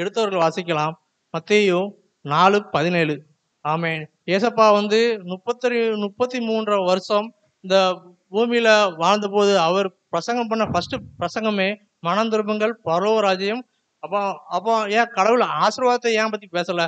எடுத்தவர்கள் வாசிக்கலாம் மத்தேயு நாலு பதினேழு ஆமென் ஏசப்பா வந்து முப்பத்தி முப்பத்தி மூன்று வருஷம் இந்த பூமியில வாழ்ந்தபோது அவர் பிரசங்கம் பண்ண ஃபர்ஸ்ட் பிரசங்கமே மனம் திரும்புங்கள் பரலோக ராஜ்யம் அப்போ அப்போ ஏன் கடவுள் ஆசீர்வாதத்தை ஏன் பத்தி பேசல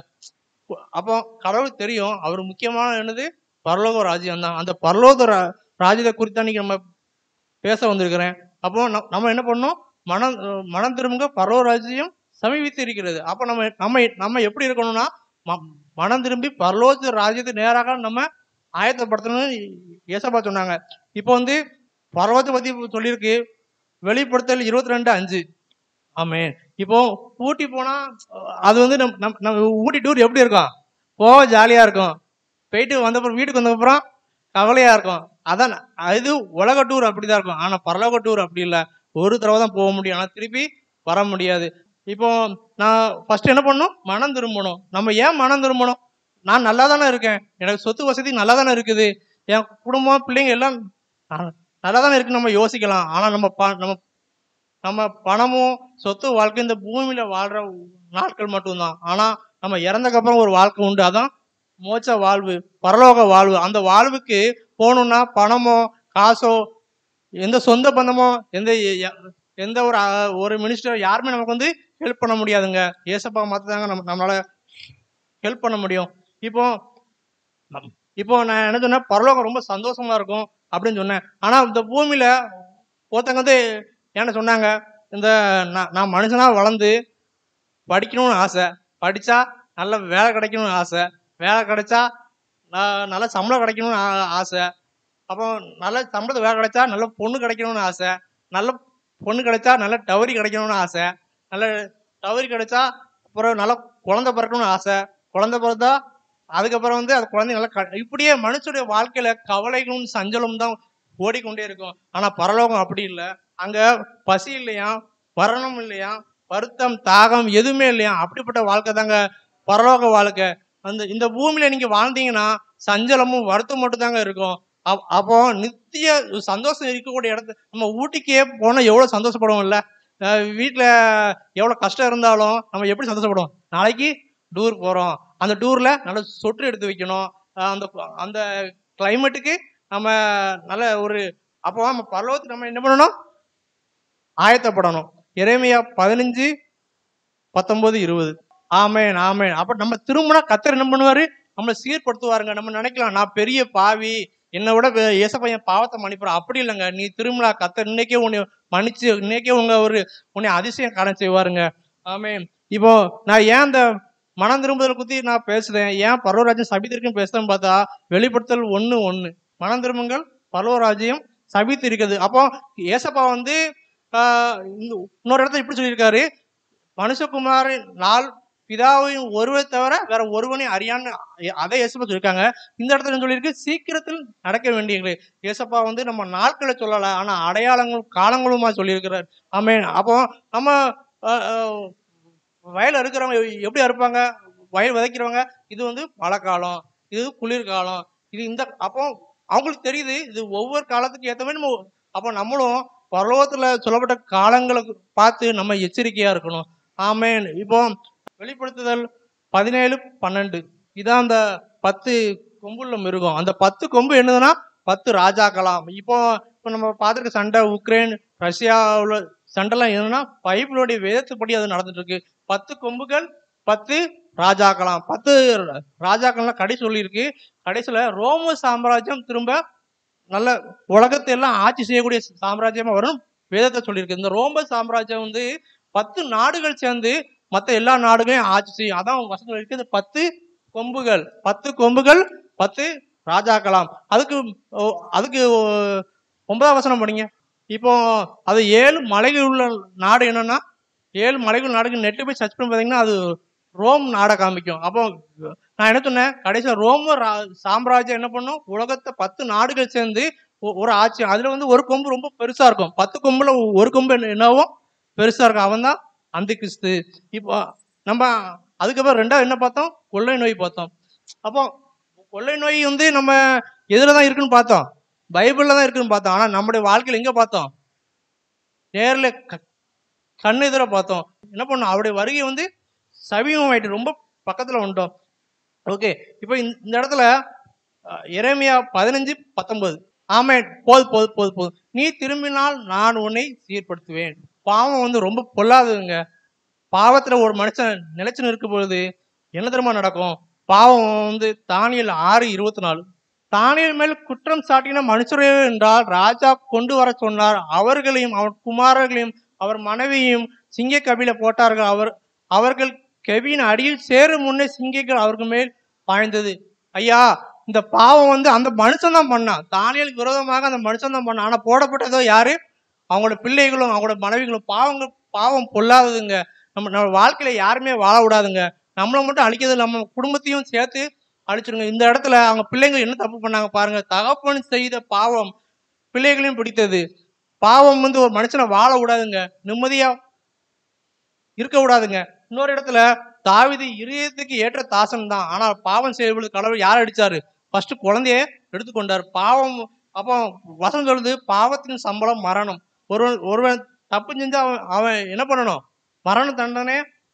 அப்போ கடவுள் தெரியும் அவர் முக்கியமான என்னது பரலோக ராஜ்யம் தான் அந்த பரலோக ரா- ராஜ்யத்தை குறித்து அன்னைக்கு நம்ம பேச வந்திருக்கிறேன் அப்போ நம்- நம்ம என்ன பண்ணோம் மனம் அஹ் மனம் திரும்புங்க பரலோக ராஜ்யம் சமீபித்து இருக்கிறது அப்போ நம்ம நம்ம நம்ம எப்படி இருக்கணும்னா ம- மனம் திரும்பி பரலோக ராஜ்யத்தை நேராக நம்ம ஆயத்தப்படுத்தணும்னு ஏசப்பா சொன்னாங்க இப்போ வந்து பரலோகத்தை பத்தி சொல்லியிருக்கு வெளிப்படுத்தல் இருபத்தி ரெண்டு அஞ்சு ஆமே இப்போ ஊட்டி போனா அஹ் அது வந்து நம் நம் நம்ம ஊட்டி டூர் எப்படி இருக்கும் போக ஜாலியா இருக்கும் போயிட்டு வந்தப்புறம் வீட்டுக்கு வந்தப்புறம் கவலையா இருக்கும் அதான் இது உலக டூர் அப்படிதான் இருக்கும் ஆனா பரலோக டூர் அப்படி இல்லை ஒரு தடவை தான் போக முடியும் ஆனா திருப்பி வர முடியாது இப்போ நான் ஃபர்ஸ்ட் என்ன பண்ணணும் மனம் திரும்பணும் நம்ம ஏன் மனம் திரும்பணும் நான் நல்லா தானே இருக்கேன் எனக்கு சொத்து வசதி நல்லா தானே இருக்குது என் குடும்பம் பிள்ளைங்க எல்லாம் ந- நல்லா தானே இருக்கு நம்ம யோசிக்கலாம் ஆனா நம்ம ப- நம்ம நம்ம பணமும் சொத்து வாழ்க்கை இந்த பூமியில வாழ்ற நாட்கள் மட்டும்தான் ஆனா நம்ம இறந்தக்கப்புறம் ஒரு வாழ்க்கை உண்டு அதான் மோட்ச வாழ்வு பரலோக வாழ்வு அந்த வாழ்வுக்கு போகணும்னா பணமோ காசோ எந்த சொந்த பந்தமோ எந்த எ- எந்த ஒரு அஹ், ஒரு மினிஸ்டர் யாருமே நமக்கு வந்து ஹெல்ப் பண்ண முடியாதுங்க ஏசப்பா மாத்தாங்க நம்ம நம்மளால ஹெல்ப் பண்ண முடியும் இப்போ நம்- இப்போ நான் என்ன சொன்னேன் பரலோகம் ரொம்ப சந்தோஷமா இருக்கும் அப்படின்னு சொன்னேன் ஆனா இந்த பூமியில ஒருத்தங்க வந்து என்ன சொன்னாங்க இந்த நான் நான் மனுஷனா வளர்ந்து படிக்கணும்னு ஆசை படிச்சா நல்ல வேலை கிடைக்கணும்னு ஆசை வேலை கிடைச்சா நான் நல்ல சம்பளம் கிடைக்கணும்னு ஆ- ஆசை அப்போ நல்ல சம்பளத்து வேலை கிடைச்சா நல்ல பொண்ணு கிடைக்கணும்னு ஆசை நல்ல பொண்ணு கிடைச்சா நல்ல டவரி கிடைக்கணும்னு ஆசை நல்ல டவரி கிடைச்சா அப்புறம் நல்ல குழந்தை பிறக்கணும்னு ஆசை குழந்தை பிறந்தா அதுக்கப்புறம் வந்து அது குழந்தை நல்லா க- இப்படியே மனுஷனுடைய வாழ்க்கையில கவலைகளும் சஞ்சலம் தான் ஓடிக்கொண்டே இருக்கும் ஆனா பரலோகம் அப்படி இல்லை அங்க பசி இல்லையா மரணம் இல்லையா வருத்தம் தாகம் எதுவுமே இல்லையா அப்படிப்பட்ட வாழ்க்கை தாங்க பரலோக வாழ்க்கை அந்த இந்த பூமியில நீங்க வாழ்ந்தீங்கன்னா சஞ்சலமும் வருத்தம் மட்டும் தாங்க இருக்கும் அப்- அப்போ நித்திய சந்தோஷம் இருக்கக்கூடிய இடத்து நம்ம ஊட்டிக்கே போனா எவ்வளவு சந்தோஷப்படுவோம்ல அஹ் வீட்ல எவ்வளவு கஷ்டம் இருந்தாலும் நம்ம எப்படி சந்தோஷப்படுவோம் நாளைக்கு டூர் போறோம் அந்த டூர்ல நல்ல சொட்டு எடுத்து வைக்கணும் அஹ் அந்த அந்த கிளைமேட்டுக்கு நம்ம நல்ல ஒரு அப்போ நம்ம பரலோகத்துக்கு நம்ம என்ன பண்ணணும் ஆயத்தப்படணும் இறைமையா பதினஞ்சு பத்தொன்பது இருபது ஆமேன் ஆமேன் அப்ப நம்ம திரும்பினா கத்தர் என்ன பண்ணுவாரு நம்மளை சீர்படுத்துவாருங்க நம்ம நினைக்கலாம் நான் பெரிய பாவி என்னை விட வே- ஏசப்பா என் பாவத்தை மன்னிப்பார் அப்படி இல்லைங்க நீ திரும்பலா கத்தர் இன்னைக்கே உன்னை மன்னிச்சு இன்னைக்கே உங்க ஒரு உன்னை அதிசயம் காண செய்வாருங்க ஆமேன் இப்போ நான் ஏன் இந்த மனம் திரும்புதல் குத்தி நான் பேசுறேன் ஏன் பரவராஜ்யம் சபித்திருக்குன்னு பேசுறேன்னு பார்த்தா வெளிப்படுத்தல் ஒண்ணு ஒண்ணு மனம் திரும்புங்கள் பரவராஜ்யம் சபித்து இருக்குது அப்போ ஏசப்பா வந்து ஆஹ் இந்த இன்னொரு இடத்துல இப்படி சொல்லியிருக்காரு மனுஷகுமாரின் நாள் பிதாவையும் ஒருவரை தவிர வேற ஒருவனையும் அறியான்னு அதை ஏசப்பா சொல்லியிருக்காங்க இந்த இடத்துல என்ன சொல்லியிருக்கு சீக்கிரத்தில் நடக்க வேண்டியது ஏசப்பா வந்து நம்ம நாட்களை சொல்லல ஆனா அடையாளங்கள் காலங்களுமா சொல்லியிருக்கிறார் ஆமென் அப்போ நம்ம ஆஹ், ஆஹ், வயல்ல இருக்கிறவங்க எப்படி இருப்பாங்க வயல் விதைக்கிறவங்க இது வந்து மழை காலம் இது குளிர்காலம் இது இந்த அப்போ அவங்களுக்கு தெரியுது இது ஒவ்வொரு காலத்துக்கு ஏற்ற மாதிரி நம்ம அப்போ நம்மளும் பரலோகத்துல சொல்லப்பட்ட காலங்களை பார்த்து நம்ம எச்சரிக்கையா இருக்கணும் ஆமென் இப்போ வெளிப்படுத்துதல் பதினேழு பன்னெண்டு இதான் அந்த பத்து கொம்புள்ள மிருகம் அந்த பத்து கொம்பு என்னதுன்னா பத்து ராஜாக்களாம் இப்போ இப்போ நம்ம பார்த்துருக்க சண்டை உக்ரைன் ரஷ்யாவுல சண்டைலாம் என்னன்னா பைபிளுடைய வேதத்துப்படி அது நடந்துட்டு இருக்கு பத்து கொம்புகள் பத்து ராஜாக்களாம் பத்து ராஜாக்கள்லாம் கடை சொல்லியிருக்கு கடைசியில ரோம சாம்ராஜ்யம் திரும்ப நல்ல உலகத்தை எல்லாம் ஆட்சி செய்யக்கூடிய சாம்ராஜ்யமா வரும் வேதத்தை சொல்லியிருக்கு இந்த ரோம சாம்ராஜ்யம் வந்து பத்து நாடுகள் சேர்ந்து மத்த எல்லா நாடுகளையும் ஆட்சி செய்யும் அதான் வசனம் இருக்கு இந்த பத்து கொம்புகள் பத்து கொம்புகள் பத்து ராஜாக்களாம் அதுக்கு ஓ, அதுக்கு ஓ, ஒன்பதாம் வசனம் படிங்க இப்போ அது ஏழு மலைகள் உள்ள நாடு என்னன்னா ஏழு மலைகள் நாடுக்கு நெட்டு போய் சர்ச் பண்ணி பார்த்தீங்கன்னா அது ரோம் நாடை காமிக்கும் அப்போ நான் என்ன சொன்னேன் கடைசியில் ரோம ரா- சாம்ராஜ்யம் என்ன பண்ணும் உலகத்தை பத்து நாடுகள் சேர்ந்து ஒ- ஒரு ஆட்சி அதுல வந்து ஒரு கொம்பு ரொம்ப பெருசா இருக்கும் பத்து கொம்புல ஒரு கொம்பு என்ன- என்னவோ பெருசா இருக்கும் அவன் தான் அந்த கிறிஸ்து இப்போ நம்ம அதுக்கப்புறம் ரெண்டாவது என்ன பார்த்தோம் கொள்ளை நோய் பார்த்தோம் அப்போ கொள்ளை நோய் வந்து நம்ம எதுல தான் இருக்குன்னு பார்த்தோம் பைபிள்ல தான் இருக்குன்னு பார்த்தோம் ஆனா நம்முடைய வாழ்க்கையில எங்க பார்த்தோம் நேர்ல க- கண்ணு எதிர பார்த்தோம் என்ன பண்ணோம் அவருடைய வருகை வந்து சமீபமாயிட்டு ரொம்ப பக்கத்துல வந்துட்டோம் ஓகே இப்போ இந்த இந்த இடத்துல அஹ், எரேமியா பதினஞ்சு பத்தொன்பது ஆமே போது போது போது போது நீ திரும்பினால் நான் உன்னை சீர்படுத்துவேன் பாவம் வந்து ரொம்ப பொல்லாததுங்க பாவத்துல ஒரு மனுஷன் நிலைச்சு நிற்கும் பொழுது என்ன தெரியுமா நடக்கும் பாவம் வந்து தானியல் ஆறு இருபத்தி நாலு தானியல் மேல் குற்றம் சாட்டின மனுஷரே என்றால் ராஜா கொண்டு வர சொன்னார் அவர்களையும் அவர் குமாரர்களையும் அவர் மனைவியையும் சிங்க கபில போட்டார்கள் அவர் அவர்கள் கெவியின் அடியில் சேரும் முன்னே சிங்கிகள் அவர்கள் மேல் பாய்ந்தது ஐயா இந்த பாவம் வந்து அந்த மனுஷன் தான் பண்ணான் தானியலுக்கு விரோதமாக அந்த மனுஷன் தான் பண்ணான் ஆனா போடப்பட்டதோ யாரு அவங்களோட பிள்ளைகளும் அவங்களோட மனைவிகளும் பாவங்கள் பாவம் பொல்லாததுங்க நம்ம நம்ம வாழ்க்கையில யாருமே வாழ விடாதுங்க நம்மளை மட்டும் அழிக்கிறது நம்ம குடும்பத்தையும் சேர்த்து அழிச்சிருங்க இந்த இடத்துல அவங்க பிள்ளைங்க என்ன தப்பு பண்ணாங்க பாருங்க தகப்பன் செய்த பாவம் பிள்ளைகளையும் பிடித்தது பாவம் வந்து ஒரு மனுஷனை வாழ விடாதுங்க நிம்மதியா இருக்க விடாதுங்க இன்னொரு இடத்துல தாவிது இதயத்துக்கு ஏற்ற தாசன் தான் ஆனா பாவம் செய்வது கடவுள் யார் அடிச்சாரு ஃபர்ஸ்ட் குழந்தைய எடுத்துக்கொண்டார் பாவம் அப்போ வசனம் சொல்லுது பாவத்தின் சம்பளம் மரணம் ஒருவன் ஒருவன் தப்பு செஞ்சா அவன் அவன் என்ன பண்ணணும் மரண தண்டனை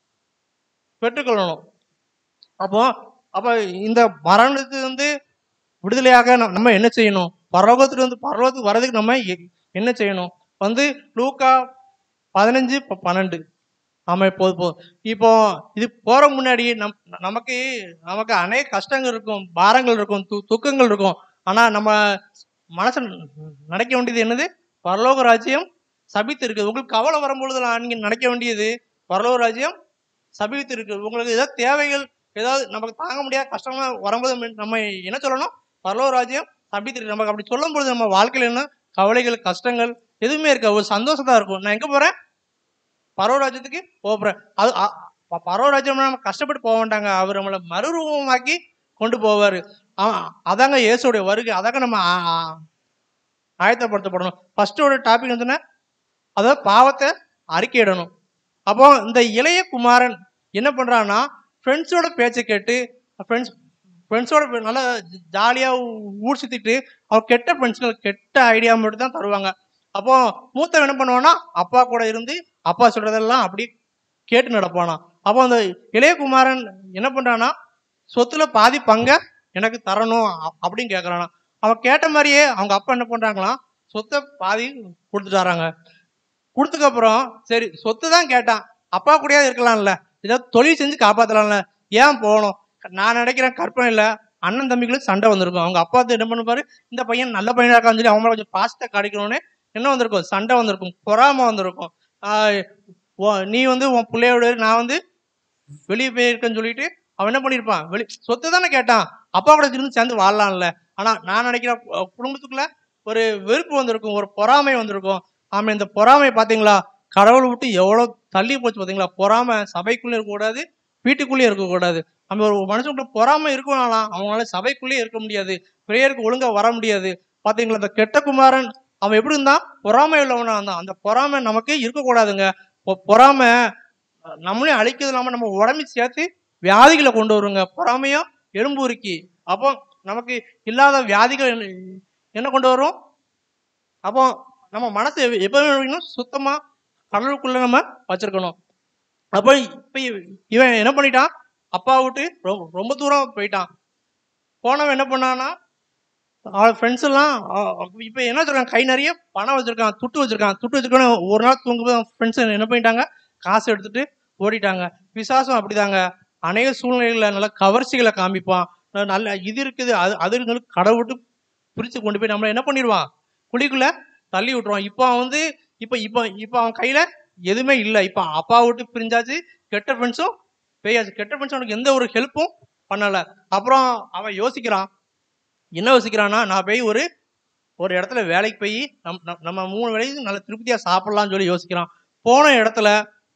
பெற்றுக்கொள்ளணும் அப்போ அப்ப இந்த மரணத்துக்கு வந்து விடுதலையாக நம்ம- நம்ம என்ன செய்யணும் பரலோகத்துல இருந்து பரலோகத்துக்கு வர்றதுக்கு நம்ம எ- என்ன செய்யணும் வந்து லூக்கா பதினஞ்சு ப- பன்னெண்டு ஆமா இப்போ இப்போ இப்போ இது போற முன்னாடி நம் நமக்கு நமக்கு அநேக கஷ்டங்கள் இருக்கும் பாரங்கள் இருக்கும் து துக்கங்கள் இருக்கும் ஆனா நம்ம மனசு நினைக்க வேண்டியது என்னது பரலோக ராஜ்யம் சபித்து இருக்குது உங்களுக்கு கவலை வரும்பொழுது நீங்க நினைக்க வேண்டியது பரலோக ராஜ்யம் சபித்து இருக்கு உங்களுக்கு ஏதாவது தேவைகள் ஏதாவது நமக்கு தாங்க முடியாத கஷ்டமா வரும்போது நம்ம- நம்ம என்ன சொல்லணும் பரலோக ராஜ்யம் சபித்து இருக்கு நமக்கு அப்படி சொல்லும் பொழுது நம்ம வாழ்க்கையில என்ன கவலைகள் கஷ்டங்கள் எதுவுமே இருக்க ஒரு சந்தோஷம் தான் இருக்கும் நான் எங்க போறேன் பரவராஜ்யத்துக்கு போறேன் அது அ- ப- பரவராஜ்யம் நம்ம கஷ்டப்பட்டு போக வேண்டாங்க அவர் நம்மளை மறுரூபமாக்கி கொண்டு போவாரு அவன் அதாங்க இயேசுடைய வருகை அதாங்க நம்ம ஆ- ஆ- ஆயத்தப்படுத்தப்படணும் ஃபர்ஸ்ட் ஒரு டாபிக் வந்து அதாவது பாவத்தை அறிக்கையிடணும் அப்போ இந்த இளைய குமாரன் என்ன பண்றான்னா ஃப்ரெண்ட்ஸோட பேச்சை கேட்டு ஃப்ரெண்ட்ஸ் ஃப்ரெண்ட்ஸோட நல்லா ஜாலியா ஊர் சுத்திட்டு அவன் கெட்ட ஃப்ரெண்ட்ஸ்கள் கெட்ட ஐடியா மட்டும் தான் தருவாங்க அப்போ மூத்தவன் என்ன பண்ணுவான்னா அப்பா கூட இருந்து அப்பா சொல்றதெல்லாம் அப்படி கேட்டு நடப்பானா அப்போ அந்த இளையகுமாரன் என்ன பண்றானா சொத்துல பாதி பங்க எனக்கு தரணும் அ- அப்படின்னு கேக்குறானா அவன் கேட்ட மாதிரியே அவங்க அப்பா என்ன பண்றாங்களாம் சொத்தை பாதி கொடுத்துட்டாராங்க கொடுத்துக்கு அப்புறம் சரி சொத்து தான் கேட்டான் அப்பா கூடயாவது இருக்கலாம்ல ஏதாவது தொழில் செஞ்சு காப்பாத்தலாம்ல ஏன் போகணும் நான் நினைக்கிறேன் கற்பனை இல்ல அண்ணன் தம்பிகளுக்கு சண்டை வந்திருக்கும் அவங்க அப்பா வந்து என்ன பண்ணுவாரு இந்த பையன் நல்ல பையனா இருக்கான்னு சொல்லி அவங்கள கொஞ்சம் பாசத்தை காட்டிக்கணும்னு என்ன வந்திருக்கும் சண்டை வந்திருக்கும் பொறாம வந்திருக்கும் ஆஹ் உன் நீ வந்து உன் பிள்ளையோட இரு, நான் வந்து வெளியே போயிருக்கேன்னு சொல்லிட்டு அவன் என்ன பண்ணிருப்பான் வெளி சொத்து தானே கேட்டான் அப்பா கூட இருந்து சேர்ந்து வாழலாம்ல ஆனா நான் நினைக்கிறேன் அஹ் குடும்பத்துக்குள்ள ஒரு வெறுப்பு வந்திருக்கும் ஒரு பொறாமை வந்திருக்கும் ஆமா இந்த பொறாமை பாத்தீங்களா கடவுளை விட்டு எவ்வளவு தள்ளி போச்சு பாத்தீங்களா பொறாமை சபைக்குள்ளே இருக்கக்கூடாது வீட்டுக்குள்ளேயே இருக்கக்கூடாது நம்ம ஒரு மனுஷனுக்குள்ள பொறாமை இருக்கனாலாம் அவங்களால சபைக்குள்ளேயே இருக்க முடியாது பிரேயருக்கு ஒழுங்கா வர முடியாது பாத்தீங்களா இந்த கெட்ட குமாரன் அவன் எப்படி இருந்தான் பொறாமை உள்ளவனா இருந்தான் அந்த பொறாமை நமக்கு இருக்கக்கூடாதுங்க பொ- பொறாமை அஹ், நம்மளையும் அழிக்கிறது இல்லாம நம்ம உடம்பு சேர்த்து வியாதிகளை கொண்டு வருங்க பொறாமையும் எலும்பு உருக்கி அப்போ நமக்கு இல்லாத வியாதிகள் என்ன- என்ன கொண்டு வரும் அப்போ நம்ம மனசு எப்ப- எப்பவுமே இருக்கணும் சுத்தமா கடலுக்குள்ள நம்ம வச்சிருக்கணும் அப்போ இப்ப இவ- இவன் என்ன பண்ணிட்டான் அப்பா விட்டு ரொம்ப ரொம்ப தூரம் போயிட்டான் போனவன் என்ன பண்ணான்னா அவன் ஃப்ரெண்ட்ஸ் எல்லாம் அ- அ- இப்ப என்ன சொல்றான் கை நிறைய பணம் வச்சிருக்கான் துட்டு வச்சிருக்கான் துட்டு வச்சிருக்கான் ஒரு நாள் தூங்கும்போது அவன் ஃப்ரெண்ட்ஸ் என்ன பண்ணிட்டாங்க காசு எடுத்துட்டு ஓடிட்டாங்க பிசாசும் அப்படிதாங்க அநேக சூழ்நிலைகள்ல நல்ல கவர்ச்சிகளை காமிப்பான் ந- நல்ல இது இருக்குது அது அது இருக்குன்னு கடவுள் விட்டு பிரிச்சு கொண்டு போய் நம்மள என்ன பண்ணிடுவான் குழிக்குள்ள தள்ளி விட்டுருவான் இப்போ அவன் வந்து இப்போ இப்போ இப்போ அவன் கையில எதுவுமே இல்லை இப்போ அப்பா விட்டு பிரிஞ்சாச்சு கெட்ட ஃப்ரெண்ட்ஸும் பேயாச்சு கெட்ட ஃப்ரெண்ட்ஸ் அவனுக்கு எந்த ஒரு ஹெல்ப்பும் பண்ணல அப்புறம் அவன் யோசிக்கிறான் என்ன யோசிக்கிறான்னா நான் போய் ஒரு ஒரு இடத்துல வேலைக்கு போய் நம் நம்- நம்ம மூணு வேலைக்கு நல்ல திருப்தியா சாப்பிடலாம்னு சொல்லி யோசிக்கிறான் போன இடத்துல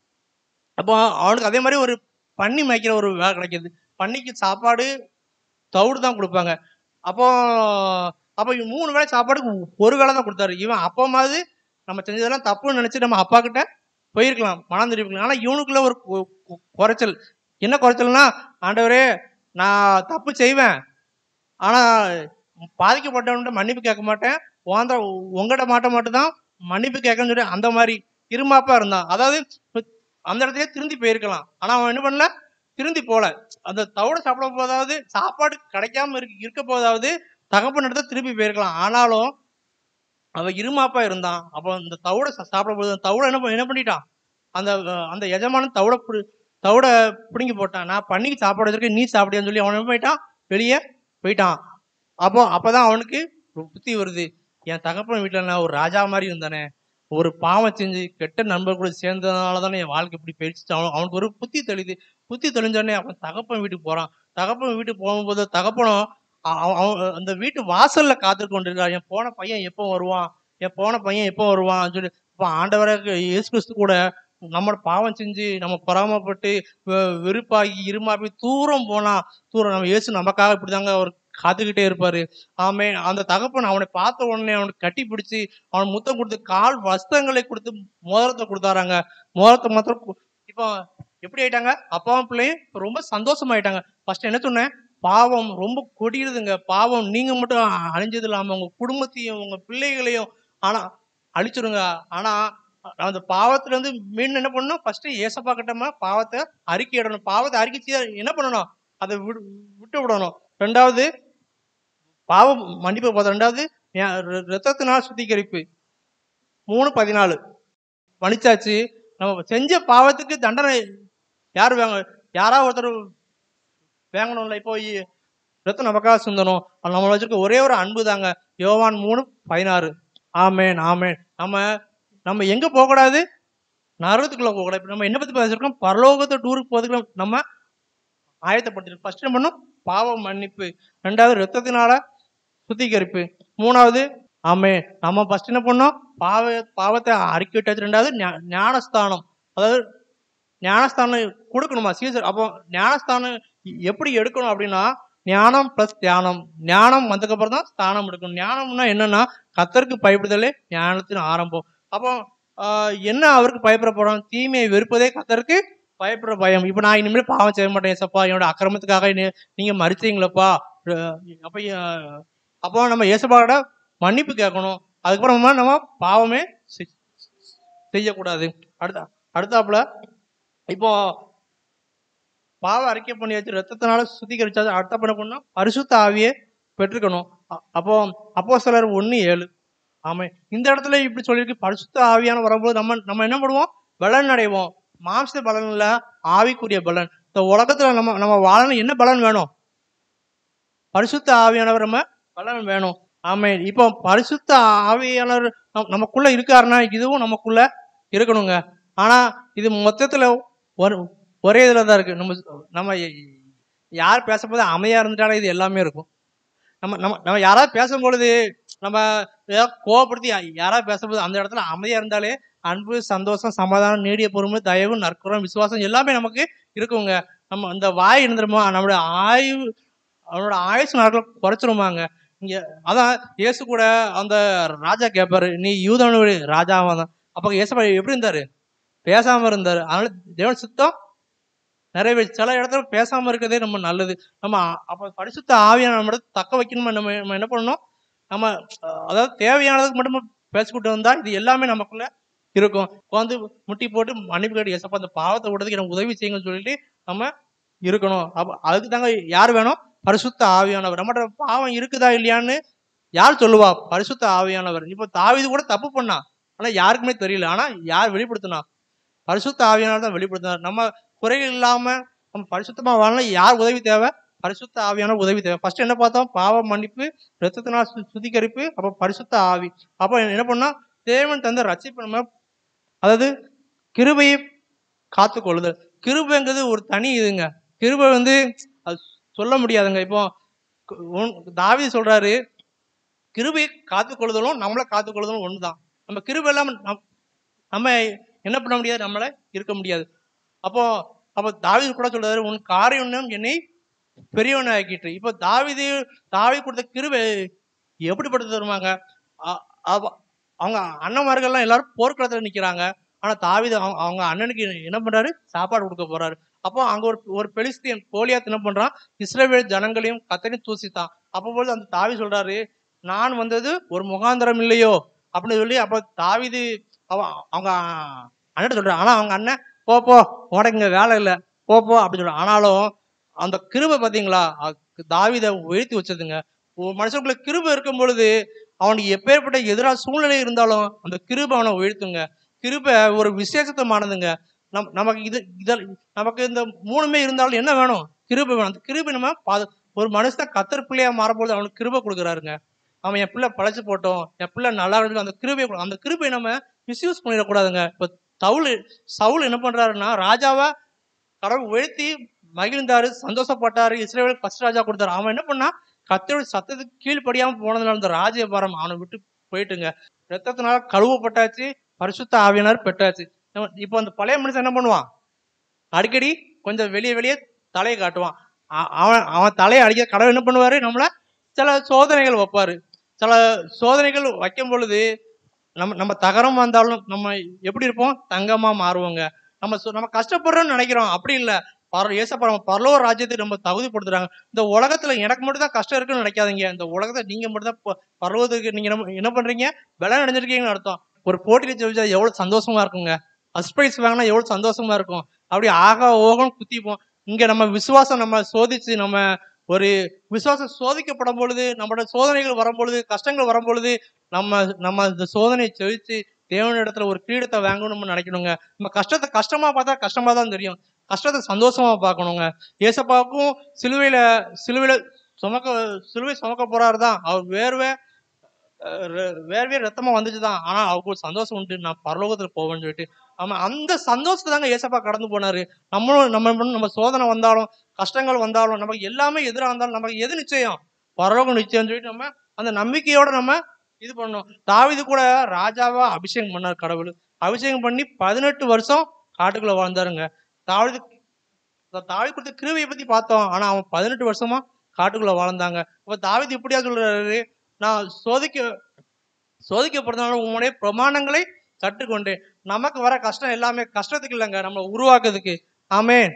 அப்போ அவனுக்கு அதே மாதிரி ஒரு பன்னி மேய்க்கிற ஒரு வேலை கிடைக்கிது பன்னிக்கு சாப்பாடு தவிடு தான் கொடுப்பாங்க அப்போ அப்போ இவன் மூணு வேளை சாப்பாடுக்கு ஒரு வேளை தான் கொடுத்தாரு இவன் அப்பா மாதிரி நம்ம செஞ்சதெல்லாம் தப்புன்னு நினைச்சு நம்ம அப்பா கிட்ட போயிருக்கலாம் மனம் திருப்பிக்கலாம் ஆனா இவனுக்குள்ள ஒரு கு- கு- குறைச்சல் என்ன குறைச்சல்னா ஆண்டவரே நான் தப்பு செய்வேன் ஆனா பாதிக்கப்பட்டவன்ட்ட மன்னிப்பு கேட்க மாட்டேன் உந்த உங்ககிட்ட மாட்ட மட்டும் தான் மன்னிப்பு கேட்கன்னு சொல்லி அந்த மாதிரி இருமாப்பா இருந்தான் அதாவது அந்த இடத்துல திருந்தி போயிருக்கலாம் ஆனா அவன் என்ன பண்ணல திருந்தி போல அந்த தவிட சாப்பிட போதாவது சாப்பாடு கிடைக்காம இருக்கு இருக்க போதாவது தகப்பன் இடத்த திருப்பி போயிருக்கலாம் ஆனாலும் அவன் இருமாப்பா இருந்தான் அப்போ இந்த தவிட சாப்பிட போது அந்த தவிட என்ன ப- என்ன பண்ணிட்டான் அந்த அஹ், அந்த எஜமானன் தவிட புடி- தவிட பிடுங்கி போட்டான் நான் பண்ணிக்கு சாப்பாடு வச்சிருக்கேன் நீ சாப்பிடியான்னு சொல்லி அவன் என்ன போயிட்டான் வெளியே போயிட்டான் அப்போ அப்பதான் அவனுக்கு ஒரு புத்தி வருது என் தகப்பன் வீட்டுல நான் ஒரு ராஜா மாதிரி இருந்தானே ஒரு பாவம் செஞ்சு கெட்ட நண்பர் கூட சேர்ந்ததுனால தானே என் வாழ்க்கை இப்படி போயிடுச்சு அவன் அவனுக்கு ஒரு புத்தி தெளிது புத்தி தெளிஞ்சோடனே அவன் தகப்பன் வீட்டுக்கு போறான் தகப்பன் வீட்டுக்கு போகும்போது தகப்பனும் அ- அவன் அவன் அந்த வீட்டு வாசல்ல காத்துட்டு கொண்டிருக்கான் என் போன பையன் எப்போ வருவான் என் போன பையன் எப்போ வருவான் சொல்லி இப்போ ஆண்டவரை இயேசு கிறிஸ்து கூட நம்ம பாவம் செஞ்சு நம்ம பொறாமப்பட்டு வெ- வெறுப்பாகி இருமாப்பி தூரம் போனா தூரம் நம்ம இயேசு நமக்காக இப்படிதாங்க அவர் காத்துக்கிட்டே இருப்பாரு ஆமே அந்த தகப்பன் அவனை பார்த்த உடனே அவனுக்கு கட்டி பிடிச்சி அவன் முத்தம் கொடுத்து கால் வஸ்திரங்களை கொடுத்து மோதிரத்தை கொடுத்தாராங்க மோதிரத்தை மாத்திரம் கு- இப்போ எப்படி ஆயிட்டாங்க அப்பாவும் பிள்ளையும் இப்ப ரொம்ப சந்தோஷமாயிட்டாங்க ஃபர்ஸ்ட் என்ன சொன்னேன் பாவம் ரொம்ப கொடியுதுங்க பாவம் நீங்க மட்டும் அ- அழிஞ்சது இல்லாம உங்க குடும்பத்தையும் உங்க பிள்ளைகளையும் ஆனா அழிச்சிருங்க ஆனா அந்த பாவத்துல இருந்து மீன் என்ன பண்ணணும் ஃபர்ஸ்ட் ஏசப்பா கிட்டமா பாவத்தை அறிக்கையிடணும் பாவத்தை அறிக்கை என்ன பண்ணணும் அதை விடு விட்டு விடணும் ரெண்டாவது பாவம் மன்னிப்பு பார்த்தோம் ரெண்டாவது ஞா- ர- ரத்தத்தினால் சுத்திகரிப்பு மூணு பதினாலு மன்னிச்சாச்சு நம்ம செஞ்ச பாவத்துக்கு தண்டனை யார் வாங்க யாராவது ஒருத்தர் வாங்கணும்ல இப்போ இ- ரத்தம் நமக்காக சிந்தணும் அது நம்ம வச்சிருக்க ஒரே ஒரு அன்பு தாங்க யோவான் மூணு பதினாறு ஆமேன் ஆமேன் நம்ம நம்ம எங்க போகக்கூடாது நரகத்துக்குள்ள போகக்கூடாது இப்ப நம்ம என்ன பத்தி பேசிருக்கோம் பரலோகத்தை டூருக்கு போறதுக்கு நம்ம ஆயத்தப்படுத்திருக்கோம் ஃபர்ஸ்ட் என்ன பண்ணும் பாவ மன்னிப்பு ரெண்டாவது ரத்தத்தினால சுத்திகரிப்பு மூணாவது ஆமே நம்ம ஃபர்ஸ்ட் என்ன பண்ணோம் பாவ பாவத்தை அறிக்கை விட்டாச்சு ரெண்டாவது ஞா- ஞானஸ்தானம் அதாவது ஞானஸ்தானம் கொடுக்கணுமா சீசர் அப்போ ஞானஸ்தானம் எப்படி எடுக்கணும் அப்படின்னா ஞானம் பிளஸ் தியானம் ஞானம் வந்ததுக்கப்புறம் தான் ஸ்தானம் எடுக்கணும் ஞானம்னா என்னன்னா கத்தருக்கு பயப்படுதலே ஞானத்தின் ஆரம்பம் அப்போ ஆஹ், என்ன அவருக்கு பயப்பட போறோம் தீமையை வெறுப்பதே கத்தருக்கு பயப்படுற பயம் இப்போ நான் இனிமேல் பாவம் செய்ய மாட்டேன் ஏசப்பா என்னோட அக்கிரமத்துக்காக நீ- நீங்க மறிச்சீங்களப்பா அஹ், அப்ப அஹ், அப்போ நம்ம ஏசப்பாவோட மன்னிப்பு கேட்கணும் அதுக்கப்புறமா நம்ம பாவமே செய்- செய்யக்கூடாது அடுத்த அடுத்தாப்புல இப்போ பாவ அறிக்கை பண்ணியாச்சு ரத்தத்தினால சுத்திகரிச்சாச்சு அடுத்த பண்ண பண்ணோம் பரிசுத்த ஆவியை பெற்றுக்கணும் அ- அப்போ அப்போ சிலர் ஒன்று ஏழு ஆமை இந்த இடத்துல இப்படி சொல்லியிருக்கு பரிசுத்த ஆவியான வரும்போது நம்ம நம்ம என்ன பண்ணுவோம் பலன் அடைவோம் மாம்ச பலன் இல்ல ஆவிக்குரிய பலன் இந்த உலகத்துல நம்ம நம்ம வாழணும் என்ன பலன் வேணும் பரிசுத்த ஆவியானவர் நம்ம பலன் வேணும் ஆமே இப்போ பரிசுத்த ஆவியானவர் நம்- நமக்குள்ள இருக்காருன்னா இதுவும் நமக்குள்ள இருக்கணுங்க ஆனா இது மொத்தத்துல ஒரு ஒரே இதுல தான் இருக்கு நம்ம நம்ம யார் பேசும்போது அமைதியா இருந்துட்டாலே இது எல்லாமே இருக்கும் நம்ம நம்ம நம்ம யாராவது பேசும்பொழுது நம்ம ஏதாவது கோவப்படுத்தி யா- யாராவது பேசும்போது அந்த இடத்துல அமைதியா இருந்தாலே அன்பு சந்தோஷம் சமாதானம் நீடிய பொறுமை தயவு நற்குறம் விசுவாசம் எல்லாமே நமக்கு இருக்குங்க நம்ம அந்த வாய் இருந்துருமோ நம்மளுடைய ஆய்வு அவனோட ஆயுசு நாட்களை குறைச்சிருமாங்க இங்க அதான் இயேசு கூட அந்த ராஜா கேட்பாரு நீ யூதனுடைய ராஜாவா தான் அப்ப இயேசப்பா எப்படி இருந்தாரு பேசாம இருந்தாரு அதனால தேவன் சுத்தம் நிறைவே சில இடத்துல பேசாம இருக்கிறதே நம்ம நல்லது நம்ம அப்ப பரிசுத்த ஆவியான நம்ம தக்க வைக்கணும் நம்ம நம்ம என்ன பண்ணணும் நம்ம அஹ், அதாவது தேவையானதுக்கு மட்டும் பேசிக்கிட்டு வந்தா இது எல்லாமே நமக்குள்ள இருக்கும் உட்காந்து முட்டி போட்டு மன்னிப்பு கேட்டு ஏசப்பா அந்த பாவத்தை விடுறதுக்கு எனக்கு உதவி செய்யுங்கன்னு சொல்லிட்டு நம்ம இருக்கணும் அப்ப அதுக்கு தாங்க யார் வேணும் பரிசுத்த ஆவியானவர் நம்மகிட்ட பாவம் இருக்குதா இல்லையான்னு யார் சொல்லுவா பரிசுத்த ஆவியானவர் இப்போ தாவீது கூட தப்பு பண்ணா ஆனா யாருக்குமே தெரியல ஆனா யார் வெளிப்படுத்தினா பரிசுத்த ஆவியானவர் தான் வெளிப்படுத்தினார் நம்ம குறைகள் இல்லாம நம்ம பரிசுத்தமா வாழணும் யார் உதவி தேவை பரிசுத்த ஆவியான உதவி தேவை ஃபர்ஸ்ட் என்ன பார்த்தோம் பாவ மன்னிப்பு ரத்தத்தினால் சு- சுத்திகரிப்பு அப்ப பரிசுத்த ஆவி அப்ப என்ன பண்ணா தேவன் தந்த ரட்சிப்பு நம்ம அதாவது கிருபையை காத்து கொள்ளுதல் கிருபைங்கிறது ஒரு தனி இதுங்க கிருபை வந்து அது சொல்ல முடியாதுங்க இப்போ உன்- தாவீது சொல்றாரு கிருபையை காத்து கொள்ளுதலும் நம்மளை காத்து கொள்ளுதலும் ஒண்ணுதான் நம்ம கிருபை இல்லாம நம்- நம்ம என்ன பண்ண முடியாது நம்மள இருக்க முடியாது அப்போ அப்போ தாவீது கூட சொல்றாரு உன் காரியம் என்னை பெரியவனை ஆக்கிட்டு இப்போ தாவீது தாவீது கொடுத்த கிருபை எப்படிப்பட்டது வருவாங்க அ- அவ- அவங்க அண்ணன்மார்கள்லாம் எல்லாரும் போர்க்களத்துல நிக்கிறாங்க ஆனா தாவீது அவங்க அவங்க அண்ணனுக்கு என்ன பண்றாரு சாப்பாடு கொடுக்க போறாரு அப்போ அங்க ஒரு ஒரு பெலிஸ்தீன் கோலியாத் என்ன பண்றான் இஸ்ரவேல் ஜனங்களையும் கத்தனையும் தூசித்தான் அப்போ போது அந்த தாவி சொல்றாரு நான் வந்தது ஒரு முகாந்திரம் இல்லையோ அப்படின்னு சொல்லி அப்போ தாவீது அவ அவங்க அண்ணன் சொல்றான் ஆனா அவங்க அண்ணன் போ போ உனக்கு இங்க வேலை இல்லை போ போ அப்படின்னு சொல்ல ஆனாலும் அந்த கிருபை பாத்தீங்களா அ- தாவீதை உயர்த்தி வச்சதுங்க ஒரு மனுஷனுக்குள்ள கிருபை இருக்கும் பொழுது அவனுக்கு எப்பேற்பட்ட எதிராக சூழ்நிலை இருந்தாலும் அந்த கிருபை அவனை உயர்த்துங்க கிருபை ஒரு விசேஷத்தமானதுங்க நம் நமக்கு இது இதில் நமக்கு இந்த மூணுமே இருந்தாலும் என்ன வேணும் கிருபை வேணும் அந்த கிருபை நம்ம பாது ஒரு மனுஷன் கத்தர் பிள்ளையா மாறும்போது அவனுக்கு கிருபை கொடுக்குறாருங்க அவன் என் பிள்ளை பழைச்சு போட்டோம் என் பிள்ளை நல்லா இருக்கு அந்த கிருபை கொடு- அந்த கிருபை நம்ம மிஸ்யூஸ் பண்ணிடக்கூடாதுங்க இப்போ சவுல் சவுல் என்ன பண்றாருன்னா ராஜாவா கடவுள் உயர்த்தி மகிழ்ந்தாரு சந்தோஷப்பட்டாரு இஸ்ரேலுக்கு ஃபர்ஸ்ட் ராஜா கொடுத்தாரு அவன் என்ன பண்ணா கத்தோட சத்தத்துக்கு கீழ்ப்படியாம போனதுனால இந்த ராஜ்யபாரம் அவனை விட்டு போயிட்டுங்க ரத்தத்தினால கழுவப்பட்டாச்சு பரிசுத்த ஆவியனர் பெற்றாச்சு நம்ம- இப்போ அந்த பழைய மனுஷன் என்ன பண்ணுவான் அடிக்கடி கொஞ்சம் வெளியே வெளியே தலையை காட்டுவான் அ- அவன் அவன் தலையை அடிக்க கடவுள் என்ன பண்ணுவாரு நம்மள சில சோதனைகள் வைப்பாரு சில சோதனைகள் வைக்கும் பொழுது நம்ம நம்ம தகரம் வந்தாலும் நம்ம எப்படி இருப்போம் தங்கமா மாறுவோங்க நம்ம சொ- நம்ம கஷ்டப்படுறோம்னு நினைக்கிறோம் அப்படி இல்ல பர ஏசப்பா பரலோக ராஜ்யத்தை நம்ம தகுதிப்படுத்துறாங்க இந்த உலகத்துல எனக்கு மட்டும் தான் கஷ்டம் இருக்குன்னு நினைக்காதீங்க இந்த உலகத்தை நீங்க மட்டும் தான் பரலோகத்துக்கு நீங்க என்ன- என்ன பண்றீங்க விலை அடைஞ்சிருக்கீங்கன்னு அர்த்தம் ஒரு போட்டியில ஜெயிச்சா எவ்வளவு சந்தோஷமா இருக்குங்க ஃபர்ஸ்ட் ப்ரைஸ் வாங்கினா எவ்வளவு சந்தோஷமா இருக்கும் அப்படி ஆகா ஓகம் குத்திப்போம் இங்க நம்ம விசுவாசம் நம்ம சோதிச்சு நம்ம ஒரு விசுவாசம் சோதிக்கப்படும் பொழுது நம்மளோட சோதனைகள் வரும் பொழுது கஷ்டங்கள் வரும் பொழுது நம்ம நம்ம இந்த சோதனையை ஜெயிச்சு தேவன இடத்துல ஒரு கிரீடத்தை வாங்கணும்னு நினைக்கணுங்க நம்ம கஷ்டத்தை கஷ்டமா பார்த்தா கஷ்டமா தான் தெரியும் கஷ்டத்தை சந்தோஷமா பார்க்கணுங்க ஏசப்பாவுக்கும் சிலுவையில சிலுவையில சுமக்க சிலுவை சுமக்க போறாரு தான் அவர் வேர்வை அஹ், ரெ- வேர்வே ரத்தமா வந்துச்சு தான் ஆனா அவருக்கு ஒரு சந்தோஷம் உண்டு நான் பரலோகத்துல போவேன்னு சொல்லிட்டு ஆமா அந்த சந்தோஷத்தை தாங்க ஏசப்பா கடந்து போனாரு நம்மளும் நம்ம நம்ம- நம்ம சோதனை வந்தாலும் கஷ்டங்கள் வந்தாலும் நமக்கு எல்லாமே எதிராக இருந்தாலும் நமக்கு எது நிச்சயம் பரலோகம் நிச்சயம் சொல்லிட்டு நம்ம அந்த நம்பிக்கையோட நம்ம இது பண்ணணும் தாவீது கூட ராஜாவா அபிஷேகம் பண்ணார் கடவுள் அபிஷேகம் பண்ணி பதினெட்டு வருஷம் காட்டுக்குள்ள வாழ்ந்தாருங்க தாவீது இந்த தாவீது கொடுத்த கிருவையை பத்தி பார்த்தோம் ஆனா அவன் பதினெட்டு வருஷமா காட்டுக்குள்ள வாழ்ந்தாங்க அப்ப தாவீது இப்படியா சொல்றாரு நான் சோதிக்க சோதிக்கப்படுறதுனால உங்களுடைய பிரமாணங்களை கற்றுக்கொண்டேன் நமக்கு வர கஷ்டம் எல்லாமே கஷ்டத்துக்கு இல்லைங்க நம்மளை உருவாக்குறதுக்கு ஆமேன்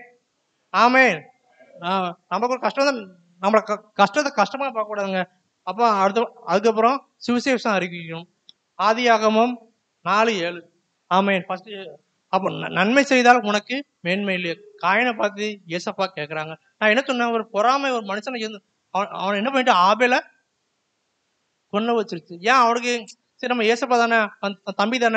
ஆமேன் ஆஹ் நமக்கு ஒரு கஷ்டம் தான் நம்மளை க- கஷ்டத்தை கஷ்டமா பார்க்க கூடாதுங்க அப்போ அடுத்த அதுக்கப்புறம் சுவிசேஷம் அறிவிக்கணும் ஆதியாகமம் நாலு ஏழு ஆமேன் ஃபர்ஸ்ட் அப்போ ந- நன்மை செய்தால் உனக்கு மேன்மை இல்லையே காயனை பார்த்து ஏசப்பா கேட்குறாங்க நான் என்ன சொன்னேன் ஒரு பொறாமை ஒரு மனுஷனை இருந்து அவன் அவன் என்ன பண்ணிட்டு ஆபேல கொண்டு வச்சிருச்சு ஏன் அவனுக்கு சரி நம்ம ஏசப்பா தானே அவன் த- தம்பி தானே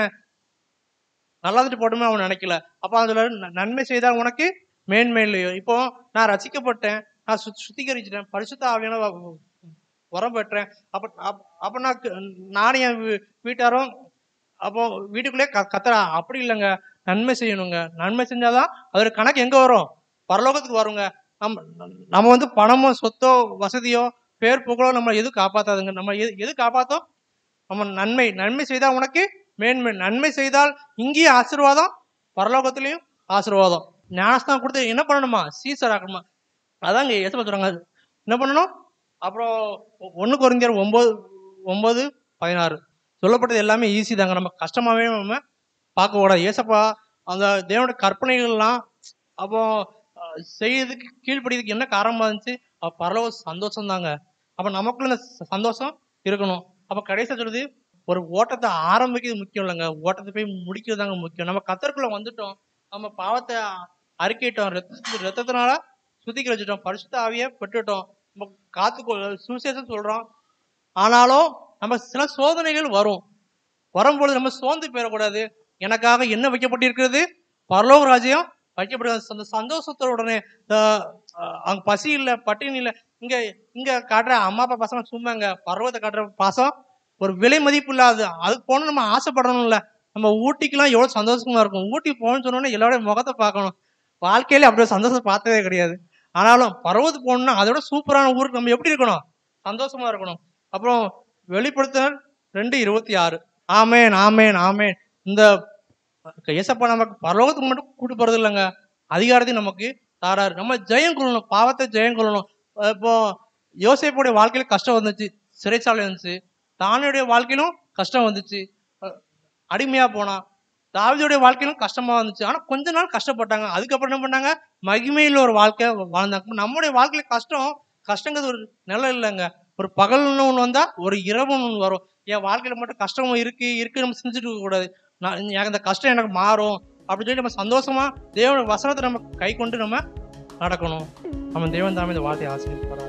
நல்லா இருந்துட்டு போட்டுமே அவன் நினைக்கல அப்ப அதுல நன்மை செய்தால் உனக்கு மேன்மை இல்லையோ இப்போ நான் ரசிக்கப்பட்டேன் நான் சு சுத்திகரிச்சிட்டேன் பரிசுத்த ஆவியான வ- வரம் பெற்றேன் அப்ப அப்ப- அப்ப நான் கு- நானும் என் வீ- வீட்டாரும் அப்போ வீட்டுக்குள்ளே க கத்துறா அப்படி இல்லைங்க நன்மை செய்யணுங்க நன்மை செஞ்சாதான் அதோட கணக்கு எங்க வரும் பரலோகத்துக்கு வருங்க நம்ம நம்ம வந்து பணமோ சொத்தோ வசதியோ பேர் புகழோ நம்ம எது காப்பாத்தாதுங்க நம்ம எது எது காப்பாத்தோம் நம்ம நன்மை நன்மை செய்தால் உனக்கு மேன்மை நன்மை செய்தால் இங்கேயும் ஆசீர்வாதம் பரலோகத்திலையும் ஆசீர்வாதம் ஞானஸ்தானம் கொடுத்து என்ன பண்ணணுமா சீசர் ஆக்கணுமா அதாங்க எசப்பா சொல்றாங்க என்ன பண்ணணும் அப்புறம் ஒன்று குறைஞ்சர் ஒன்பது ஒன்பது பதினாறு சொல்லப்பட்டது எல்லாமே ஈஸி தாங்க நம்ம கஷ்டமாவே நம்ம பார்க்க கூடாது ஏசப்பா அந்த தேவனோட கற்பனைகள்லாம் அப்போ அஹ், செய்யறதுக்கு கீழ்ப்படியதுக்கு என்ன காரணமா இருந்துச்சு அப்ப பரலோக சந்தோஷம் தாங்க அப்ப நமக்குள்ள இந்த ச- சந்தோஷம் இருக்கணும் அப்ப கடைசியா சொல்லுது ஒரு ஓட்டத்தை ஆரம்பிக்கிறது முக்கியம் இல்லைங்க ஓட்டத்தை போய் முடிக்கிறது தாங்க முக்கியம் நம்ம கத்தருக்குள்ள வந்துட்டோம் நம்ம பாவத்தை அறிக்கிட்டோம் ரத்த ரத்தத்தினால சுத்திக்க வச்சுட்டோம் பரிசுத்த ஆவியை பெற்றுட்டோம் நம்ம காத்து சுவிசேஷம் சொல்றோம் ஆனாலும் நம்ம சில சோதனைகள் வரும் வரும்பொழுது நம்ம சோர்ந்து போயிடக்கூடாது எனக்காக என்ன வைக்கப்பட்டிருக்கிறது பரலோக ராஜ்யம் வைக்கப்படுகிறது அந்த சந்தோஷத்தோட உடனே ஆஹ் ஆஹ் அங்க பசி இல்ல பட்டினி இல்ல இங்க இங்க காட்டுற அம்மா அப்பா பசங்க சும்மாங்க பருவத்தை காட்டுற பாசம் ஒரு விலை மதிப்பு இல்லாது அதுக்கு போனா நம்ம ஆசைப்படணும்ல நம்ம ஊட்டிக்கெல்லாம் எவ்வளவு சந்தோஷமா இருக்கும் ஊட்டி போகணும்னு சொன்னோன்னே எல்லாரோட முகத்தை பார்க்கணும் வாழ்க்கையில அப்படி ஒரு சந்தோஷம் பார்த்ததே கிடையாது ஆனாலும் பருவத்துக்கு போகணும்னா அதோட சூப்பரான ஊருக்கு நம்ம எப்படி இருக்கணும் சந்தோஷமா இருக்கணும் அப்புறம் வெளிப்படுத்தினர் ரெண்டு இருபத்தி ஆறு ஆமேன் ஆமேன் ஆமேன் இந்த ஏசப்பா நமக்கு பரலோகத்துக்கு மட்டும் கூட்டு போறது இல்லைங்க அதிகாரத்தையும் நமக்கு தாராரு நம்ம ஜெயம் கொள்ளணும் பாவத்தை ஜெயம் கொள்ளணும் அஹ் இப்போ யோசேப்புடைய வாழ்க்கையில கஷ்டம் வந்துச்சு சிறைச்சாலை இருந்துச்சு தானுடைய வாழ்க்கையிலும் கஷ்டம் வந்துச்சு அஹ் அடிமையா போனான் தாவிதோடைய வாழ்க்கையிலும் கஷ்டமா வந்துச்சு ஆனா கொஞ்ச நாள் கஷ்டப்பட்டாங்க அதுக்கப்புறம் என்ன பண்ணாங்க மகிமையில ஒரு வாழ்க்கை வாழ்ந்தாங்க நம்முடைய வாழ்க்கையில கஷ்டம் கஷ்டங்கிறது ஒரு நிலை இல்லைங்க ஒரு பகல்னு ஒன்று வந்தா ஒரு இரவுன்னு ஒன்று வரும் என் வாழ்க்கையில மட்டும் கஷ்டம் இருக்கு இருக்கு நம்ம செஞ்சுட்டு இருக்க கூடாது நான் எனக்கு இந்த கஷ்டம் எனக்கு மாறும் அப்படி சொல்லி நம்ம சந்தோஷமா தேவன வசனத்தை நம்ம கை கொண்டு நம்ம நடக்கணும் நம்ம தேவன் தாமே இந்த வார்த்தையை ஆசிரியர்